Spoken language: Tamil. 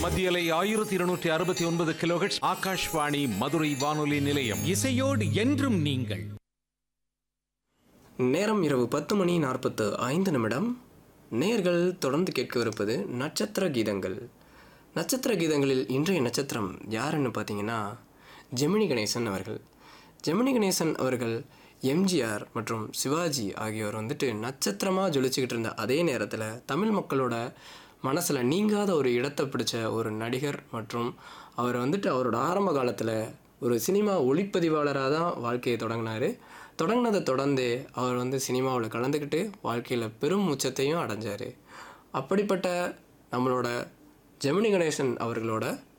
மத்தியலை ஆயிரத்தி இருநூற்றி அறுபத்தி ஒன்பது கிலோஹெட்ஸ் ஆகாஷ்வாணி மதுரை வானொலி நிலையம் இசையோடு என்றும் நீங்கள் நேரம் இரவு பத்து மணி நாற்பத்து ஐந்து நிமிடம் நேர்கள் தொடர்ந்து கேட்கவிருப்பது நட்சத்திர கீதங்கள் நட்சத்திர கீதங்களில் இன்றைய நட்சத்திரம் யாருன்னு பார்த்தீங்கன்னா ஜெமினி கணேசன் அவர்கள் ஜெமினி கணேசன் அவர்கள் எம்ஜிஆர் மற்றும் சிவாஜி ஆகியோர் வந்துட்டு நட்சத்திரமாக ஜொலிச்சுக்கிட்டு இருந்த அதே நேரத்தில் தமிழ் மக்களோட மனசில் நீங்காத ஒரு இடத்தை பிடிச்ச ஒரு நடிகர் மற்றும் அவர் வந்துட்டு அவரோட ஆரம்ப காலத்தில் ஒரு சினிமா ஒளிப்பதிவாளராக தான் வாழ்க்கையை தொடங்கினார் தொடங்கினதை தொடர்ந்து அவர் வந்து சினிமாவில் கலந்துக்கிட்டு வாழ்க்கையில் பெரும் உச்சத்தையும் அடைஞ்சார் அப்படிப்பட்ட நம்மளோட ஜெமினி கணேசன் அவர்களோட